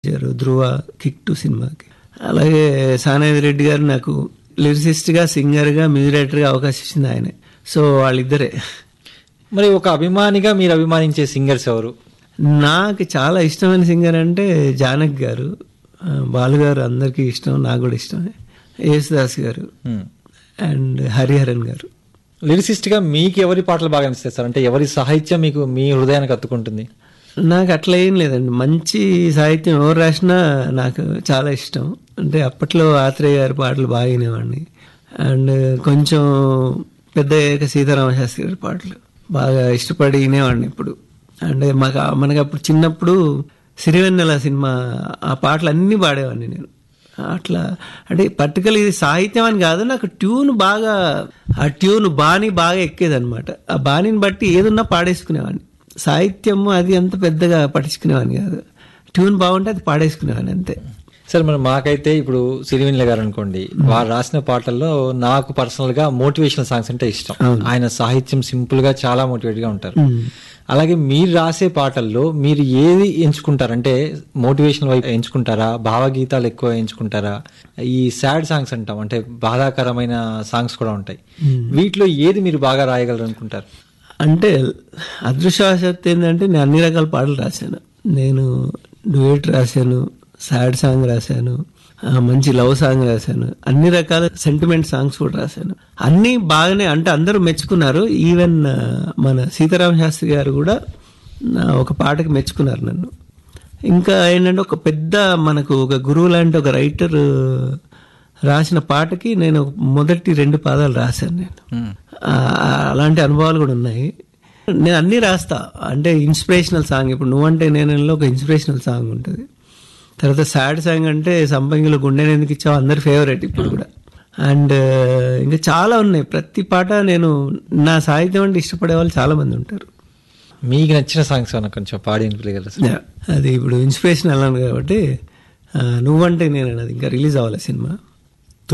చేశారు ధ్రువ kick to సినిమాకి అలాగే సానాది రెడ్డి గారు నాకు లిరిసిస్ట్గా సింగర్గా మ్యూజిక్ డైరెక్టర్గా అవకాశం ఇచ్చింది ఆయనే సో వాళ్ళిద్దరే మరి ఒక అభిమానిగా మీరు అభిమానించే సింగర్స్ ఎవరు నాకు చాలా ఇష్టమైన సింగర్ అంటే జానక్ గారు ఆ, బాలు గారు అందరికీ ఇష్టం నాకు కూడా ఇష్టమే యేసుదాస్ గారు హ్మ్. అండ్ హరిహరన్ గారు లిరిసిస్ట్ గా మీకు ఎవరి పాటలు బాగా అనిపిస్తాయి సార్ అంటే ఎవరి సాహిత్యం మీకు మీ హృదయానికి అత్తుకుంటుంది నాకు అట్లా ఏం లేదండి మంచి సాహిత్యం ఎవరు రాసినా నాకు చాలా ఇష్టం అంటే అప్పట్లో ఆత్రేయ గారి పాటలు బాగా వినేవాడిని అండ్ కొంచెం పెద్ద అయ్యాక సీతారామ శాస్త్రి గారి పాటలు బాగా ఇష్టపడి వినేవాడిని ఇప్పుడు అంటే మాకు మనకి అప్పుడు చిన్నప్పుడు సిరివెన్నెల సినిమా ఆ పాటలు అన్నీ పాడేవాడిని నేను అట్లా అంటే పర్టికులర్ ఇది సాహిత్యం అని కాదు నాకు ట్యూన్ బాగా ఆ ట్యూన్ బాణి బాగా ఎక్కేది అనమాట ఆ బాణిని బట్టి ఏదున్నా పాడేసుకునేవాడిని సాహిత్యము అది అంత పెద్దగా పట్టించుకునేవాడిని కాదు ట్యూన్ బాగుంటే అది పాడేసుకునేవాడిని అంతే సార్ మరి మాకైతే ఇప్పుడు సిరివెన్నెల గారు అనుకోండి వారు రాసిన పాటల్లో నాకు పర్సనల్ గా మోటివేషనల్ సాంగ్స్ అంటే ఇష్టం ఆయన సాహిత్యం సింపుల్ గా చాలా మోటివేట్ గా ఉంటారు అలాగే మీరు రాసే పాటల్లో మీరు ఏది ఎంచుకుంటారు అంటే మోటివేషన్ వైపు ఎంచుకుంటారా భావగీతాలు ఎక్కువ ఎంచుకుంటారా ఈ సాడ్ సాంగ్స్ అంటాం అంటే బాధాకరమైన సాంగ్స్ కూడా ఉంటాయి వీటిలో ఏది మీరు బాగా రాయగలరు అనుకుంటారు అంటే అదృష్టవశాత్తు ఏంటంటే నేను అన్ని రకాల పాటలు రాశాను నేను డ్యూయట్ రాశాను సాడ్ సాంగ్ రాశాను ఆ, మంచి లవ్ సాంగ్ రాశాను అన్ని రకాల సెంటిమెంట్ సాంగ్స్ కూడా రాశాను అన్నీ బాగానే అంటే అందరూ మెచ్చుకున్నారు ఈవెన్ ఆ, మన సీతారామ శాస్త్రి గారు కూడా నా ఒక పాటకి మెచ్చుకున్నారు నన్ను ఇంకా ఏంటంటే ఒక పెద్ద మనకు ఒక గురువు లాంటి ఒక రైటర్ రాసిన పాటకి నేను మొదటి రెండు పాదాలు రాశాను నేను ఆ, అలాంటి అనుభవాలు కూడా ఉన్నాయి నేను అన్నీ రాస్తా అంటే ఇన్స్పిరేషనల్ సాంగ్ ఇప్పుడు నువ్వంటే నేను ఒక ఇన్స్పిరేషనల్ సాంగ్ ఉంటుంది తర్వాత సాడ్ సాంగ్ అంటే సంపంగిలో గుండెని ఎందుకు ఇచ్చావు అందరి ఫేవరెట్ ఇప్పుడు కూడా అండ్ ఇంకా చాలా ఉన్నాయి ప్రతి పాట నేను నా సాహిత్యం అంటే ఇష్టపడే వాళ్ళు చాలా మంది ఉంటారు మీకు నచ్చిన సాంగ్స్ ఏమన్నా కొంచెం పాడి వినిపించగలరా సార్ అది ఇప్పుడు ఇన్స్పిరేషన్ అన్నాను కాబట్టి ఆ, నువ్వంటే నేను అది ఇంకా రిలీజ్ అవ్వాలి సినిమా